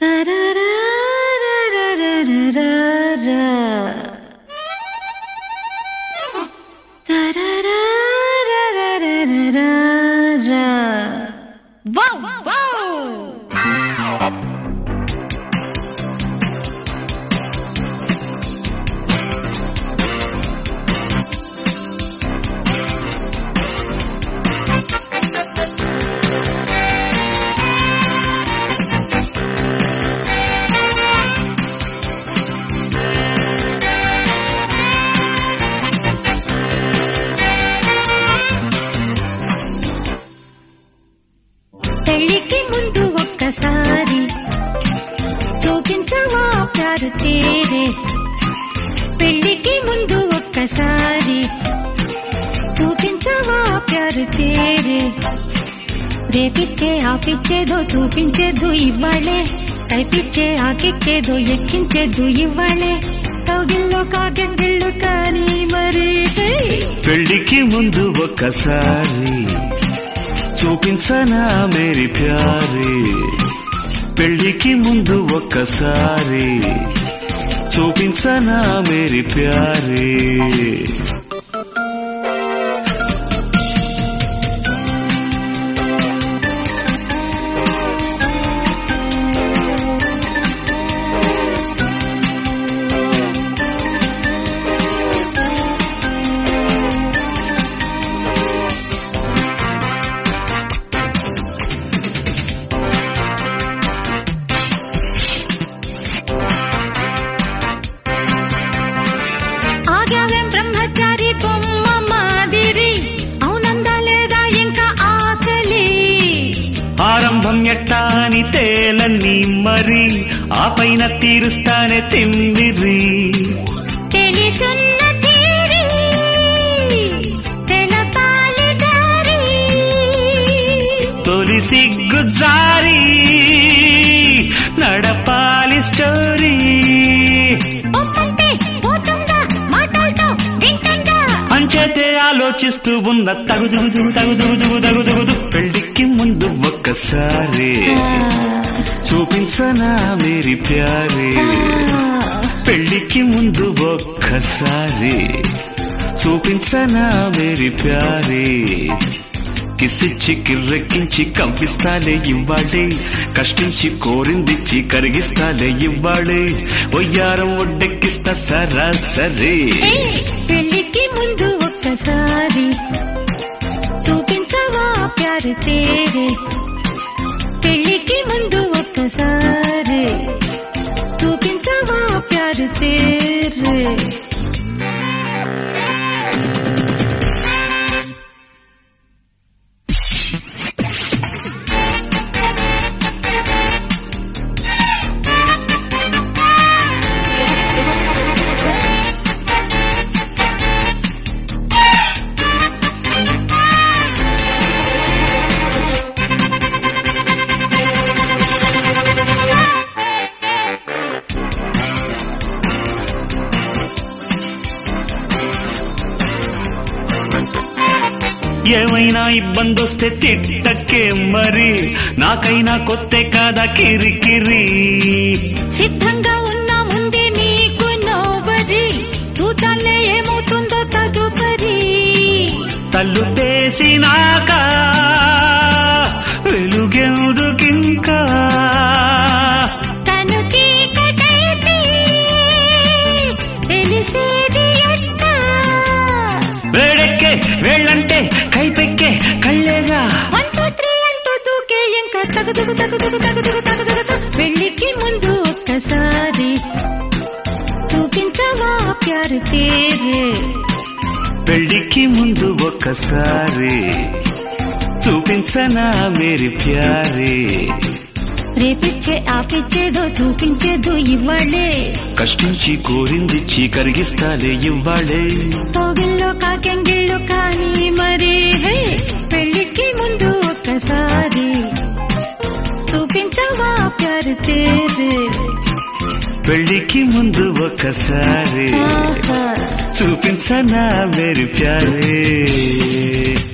Wow, wow. పెళ్లికి ముందు ఒక్కసారి చూపించవా ప్యారు తీరే పెళ్లికి ముందు ఒక్కసారి చూపించవా ప్యారు తీరే రేపిచ్చే ఆపిచ్చేదో చూపించేదు ఇవ్వాలే కైపిచ్చే ఆకిక్కేదో ఎక్కించేదు ఇవ్వాలే కౌగిల్లో కాకెంగిళ్ళు కానీ మరి హే. పెళ్లికి ముందు ఒక్కసారి చూపించనా మేరీ ప్యారి పెళ్లికి ముందు ఒక్కసారి చూపించనా మేరీ ప్యారి ఆగావేం బ్రహ్మచారి బొమ్మ మాదిరి అవునందా లేదా ఇంకా ఆకలి ఆరంభం ఎట్టా అని తేలని మరి ఆ పైన తీరుస్తానే తిమ్మిరి తెలిసున్న తీరి తెలపాలి దారి తొలి సిగ్గు జారి నడపాలి స్టోరీ ఒమ్మంటే పోతుందా మాటలతో వింటుందా అంచేతే ఆలోచిస్తూ ఉన్న తగుదుగుదు తగుదుగుదు తగుదుగుదు పెళ్లికి ముందు ఒక్కసారి చూపించనా మేరీ ప్యారే పెళ్లికి ముందు ఒక్కసారి చూపించనా మేరీ ప్యారే కిసిచ్చి కిర్రెక్కించి కంపిస్తాలే ఇవ్వాడే కష్టించి కోరిందిచ్చి కరిగిస్తాలే ఇవ్వాడే ఒయ్యారం ఒడ్డెక్కిస్తా సరాసరి ఏ, పెళ్లికి ముందు ఒక్కసారి చూపించవా ప్యారు తేరే పెళ్లికి ముందు ఒక్కసారి చూపించవా ప్యారు తేరే ఏమైనా ఇబ్బందొస్తే తిట్టకే మరి నాకైనా కొత్త కాదా కిరికిరి సిద్ధంగా ఉన్నా ముందే నీకు నోబరి చూద్దాంలే ఏమవుతుందో తదుపరి తల్లు తేసినాక వెలుగెందుకింకా తను చీకటైతే తెలిసేది ఎట్టా వేడెక్కే వేళ్ళంటే కైపెక్కే కళ్ళేగా వన్ టూ త్రీ అంటూ దూకే ఇంకా తగదుగు తగదుగు తగదుగు తగదుగు పెళ్లికి ముందు ఒక్కసారి చూపించవా ప్యారు తేరే పెళ్లికి ముందు ఒక్కసారి చూపించనా మేరీ ప్యారే రేపిచ్చే ఆపిచ్చేదో చూపించేదో ఇవ్వాలే కష్టించి కోరిందిచ్చి కరిగిస్తాలే ఇవ్వాళే పోగిల్లో కాకెంగిళ్ళు కానీ మరి హే పెళ్లికి ముందు ఒక్కసారి చూపించవా ప్యారు తేరే పెళ్లికి ముందు ఒక్కసారి ఆహా చూపించనా మేరీ ప్యారే